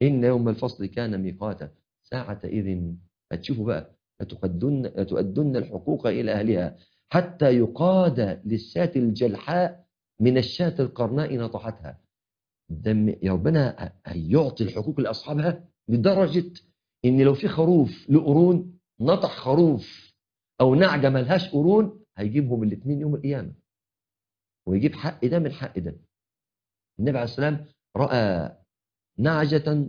إن يوم الفصل كان ميقاتا ساعة إذن هتشوفوا بقى لتؤدن, لتؤدن الحقوق إلى أهلها حتى يقاد للشاة الجلحاء من الشاة القرناء نطحتها دم يا ربنا هيعطي الحقوق لأصحابها لدرجة إن لو في خروف لقرون نطح خروف أو نعجة ملهاش قرون هيجيبهم الاثنين يوم القيامة ويجيب حق ده من حق ده النبي عليه السلام رأى نعجة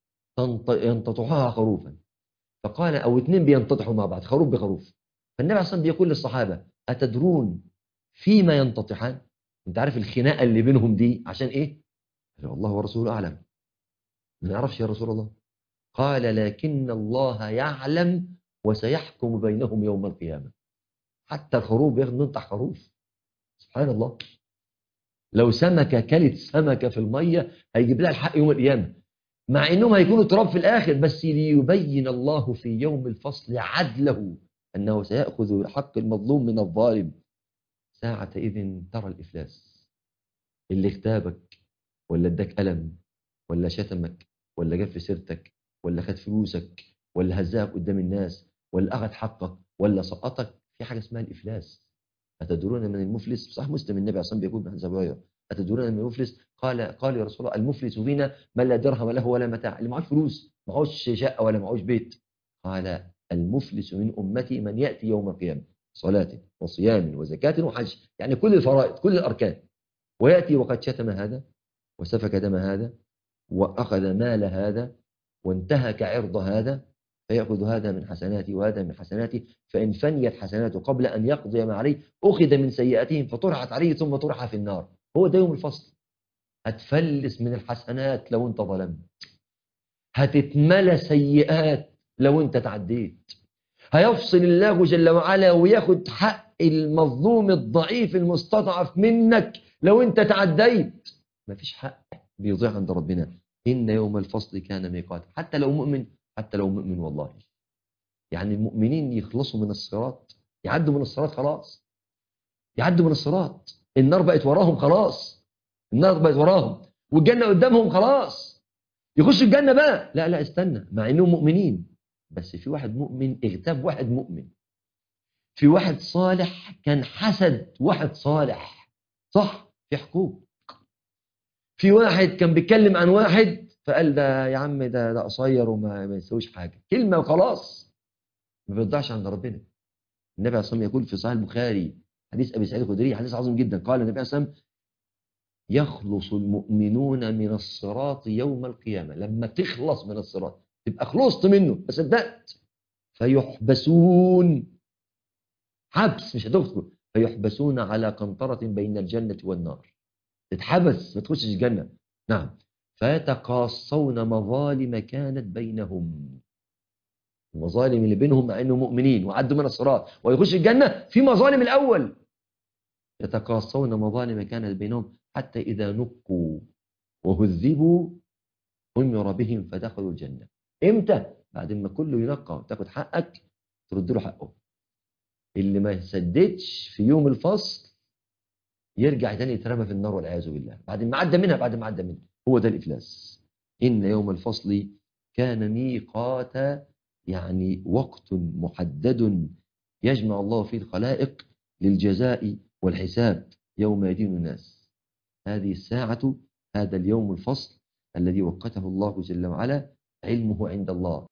ينتطحها خروفا فقال أو اثنين بينتطحوا مع بعض خروف بخروف فالنبي عليه السلام بيقول للصحابة أتدرون فيما ينتطحان انت عارف الخناقة اللي بينهم دي عشان ايه قال الله ورسوله أعلم ما نعرفش يا رسول الله قال لكن الله يعلم وسيحكم بينهم يوم القيامة حتى الخروف بياخد ننطح خروف سبحان الله لو سمكة كلت سمكة في المية هيجيب لها الحق يوم القيامة مع انهم هيكونوا تراب في الاخر بس ليبين الله في يوم الفصل عدله انه سيأخذ حق المظلوم من الظالم ساعة إذن ترى الإفلاس اللي اغتابك ولا اداك ألم ولا شتمك ولا جاب في سيرتك ولا خد فلوسك ولا هزاك قدام الناس ولا أخذ حقك ولا سقطك في حاجة اسمها الإفلاس أتدرون من المفلس صح مسلم النبي عليه الصلاة والسلام بيقول بحديث أبو هريرة أتدرون من المفلس قال قال يا رسول الله المفلس فينا من لا درهم له ولا متاع اللي معهوش فلوس معهوش شقة ولا معهوش بيت قال المفلس من أمتي من يأتي يوم القيامة صلاة وصيام وزكاة وحج يعني كل الفرائض كل الأركان ويأتي وقد شتم هذا وسفك دم هذا وأخذ مال هذا وانتهك عرض هذا فيأخذ هذا من حسناتي وهذا من حسناتي فإن فنيت حسناته قبل أن يقضي ما عليه أخذ من سيئاتهم فطرحت عليه ثم طرح في النار هو ده يوم الفصل هتفلس من الحسنات لو انت ظلمت هتتملى سيئات لو انت تعديت هيفصل الله جل وعلا وياخد حق المظلوم الضعيف المستضعف منك لو انت تعديت مفيش حق بيضيع عند ربنا إن يوم الفصل كان ميقات حتى لو مؤمن حتى لو مؤمن والله يعني المؤمنين يخلصوا من الصراط يعدوا من الصراط خلاص يعدوا من الصراط النار بقت وراهم خلاص النار بقت وراهم والجنة قدامهم خلاص يخشوا الجنة بقى لا لا استنى مع انهم مؤمنين بس في واحد مؤمن اغتاب واحد مؤمن في واحد صالح كان حسد واحد صالح صح في حقوق في واحد كان بيتكلم عن واحد فقال ده يا عم ده ده قصير وما ما يسويش حاجه كلمه وخلاص ما بيرضعش عند ربنا النبي عليه الصلاه والسلام يقول في صحيح البخاري حديث ابي سعيد الخدري حديث عظيم جدا قال النبي عليه الصلاه والسلام يخلص المؤمنون من الصراط يوم القيامه لما تخلص من الصراط تبقى خلصت منه بس صدقت فيحبسون حبس مش هتدخل فيحبسون على قنطره بين الجنه والنار تتحبس ما تخشش الجنه نعم فيتقاصون مظالم كانت بينهم المظالم اللي بينهم مع انهم مؤمنين وعدوا من الصراط ويخش الجنه في مظالم الاول يتقاصون مظالم كانت بينهم حتى اذا نقوا وهذبوا امر بهم فدخلوا الجنه امتى بعد ما كله ينقى وتاخد حقك ترد له حقه اللي ما سددش في يوم الفصل يرجع تاني يترمى في النار والعياذ بالله بعد ما عدى منها بعد ما عدى منها هو ده الإفلاس إن يوم الفصل كان ميقات يعني وقت محدد يجمع الله فيه الخلائق للجزاء والحساب يوم يدين الناس هذه الساعة هذا اليوم الفصل الذي وقته الله جل وعلا علمه عند الله